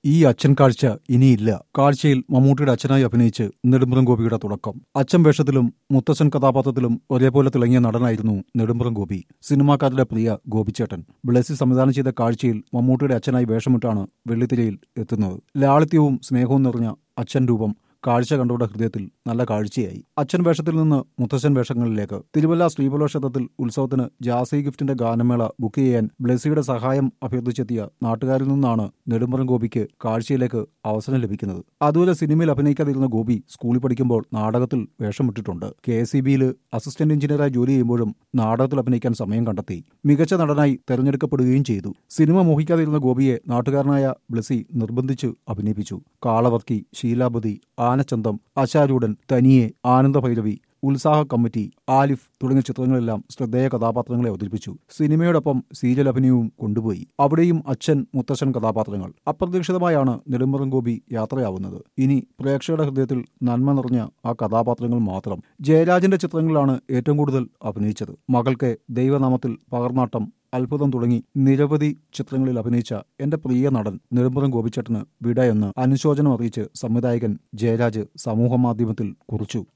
ഈ അച്ഛൻ കാഴ്ച ഇനിയില്ല കാഴ്ചയിൽ മമ്മൂട്ടിയുടെ അച്ഛനായി അഭിനയിച്ച് നെടുമ്പുറം ഗോപിയുടെ തുടക്കം അച്ഛൻ വേഷത്തിലും മുത്തച്ഛൻ കഥാപാത്രത്തിലും ഒരേപോലെ തിളങ്ങിയ നടനായിരുന്നു നെടുമ്പുറം ഗോപി സിനിമാക്കാരുടെ പ്രിയ ഗോപിച്ചേട്ടൻ ബ്ലെസി സംവിധാനം ചെയ്ത കാഴ്ചയിൽ മമ്മൂട്ടിയുടെ അച്ഛനായി വേഷമിട്ടാണ് വെള്ളിത്തിരയിൽ എത്തുന്നത് ലാളിത്യവും സ്നേഹവും നിറഞ്ഞ അച്ഛൻ രൂപം കാഴ്ച കണ്ടവരുടെ ഹൃദയത്തിൽ നല്ല കാഴ്ചയായി അച്ഛൻ വേഷത്തിൽ നിന്ന് മുത്തച്ഛൻ വേഷങ്ങളിലേക്ക് തിരുവല്ല ശ്രീപുല ക്ഷേത്രത്തിൽ ഉത്സവത്തിന് ജാസി ഗിഫ്റ്റിന്റെ ഗാനമേള ബുക്ക് ചെയ്യാൻ ബ്ലെസിയുടെ സഹായം അഭ്യർത്ഥിച്ചെത്തിയ നാട്ടുകാരിൽ നിന്നാണ് നെടുമ്പറം ഗോപിക്ക് കാഴ്ചയിലേക്ക് അവസരം ലഭിക്കുന്നത് അതുവരെ സിനിമയിൽ അഭിനയിക്കാതിരുന്ന ഗോപി സ്കൂളിൽ പഠിക്കുമ്പോൾ നാടകത്തിൽ വേഷമിട്ടിട്ടുണ്ട് കെ എസ് സി ബിയിൽ അസിസ്റ്റന്റ് എഞ്ചിനീയറായി ജോലി ചെയ്യുമ്പോഴും നാടകത്തിൽ അഭിനയിക്കാൻ സമയം കണ്ടെത്തി മികച്ച നടനായി തെരഞ്ഞെടുക്കപ്പെടുകയും ചെയ്തു സിനിമ മോഹിക്കാതിരുന്ന ഗോപിയെ നാട്ടുകാരനായ ബ്ലെസി നിർബന്ധിച്ചു അഭിനയിപ്പിച്ചു കാളവർക്കി ശീലാപതി ആനച്ചന്തം അശാരൂഢൻ തനിയെ ആനന്ദ ഭൈരവി ഉത്സാഹ കമ്മിറ്റി ആലിഫ് തുടങ്ങിയ ചിത്രങ്ങളെല്ലാം ശ്രദ്ധേയ കഥാപാത്രങ്ങളെ അവതരിപ്പിച്ചു സിനിമയോടൊപ്പം സീരിയൽ അഭിനയവും കൊണ്ടുപോയി അവിടെയും അച്ഛൻ മുത്തച്ഛൻ കഥാപാത്രങ്ങൾ അപ്രതീക്ഷിതമായാണ് നെടുമ്പറം ഗോപി യാത്രയാവുന്നത് ഇനി പ്രേക്ഷകരുടെ ഹൃദയത്തിൽ നന്മ നിറഞ്ഞ ആ കഥാപാത്രങ്ങൾ മാത്രം ജയരാജന്റെ ചിത്രങ്ങളിലാണ് ഏറ്റവും കൂടുതൽ അഭിനയിച്ചത് മകൾക്ക് ദൈവനാമത്തിൽ പകർന്നാട്ടം അത്ഭുതം തുടങ്ങി നിരവധി ചിത്രങ്ങളിൽ അഭിനയിച്ച എന്റെ പ്രിയ നടൻ നെടുമ്പുറം ഗോപിച്ചേട്ടന് വിട എന്ന് അനുശോചനം അറിയിച്ച് സംവിധായകൻ ജയരാജ് സമൂഹമാധ്യമത്തിൽ കുറിച്ചു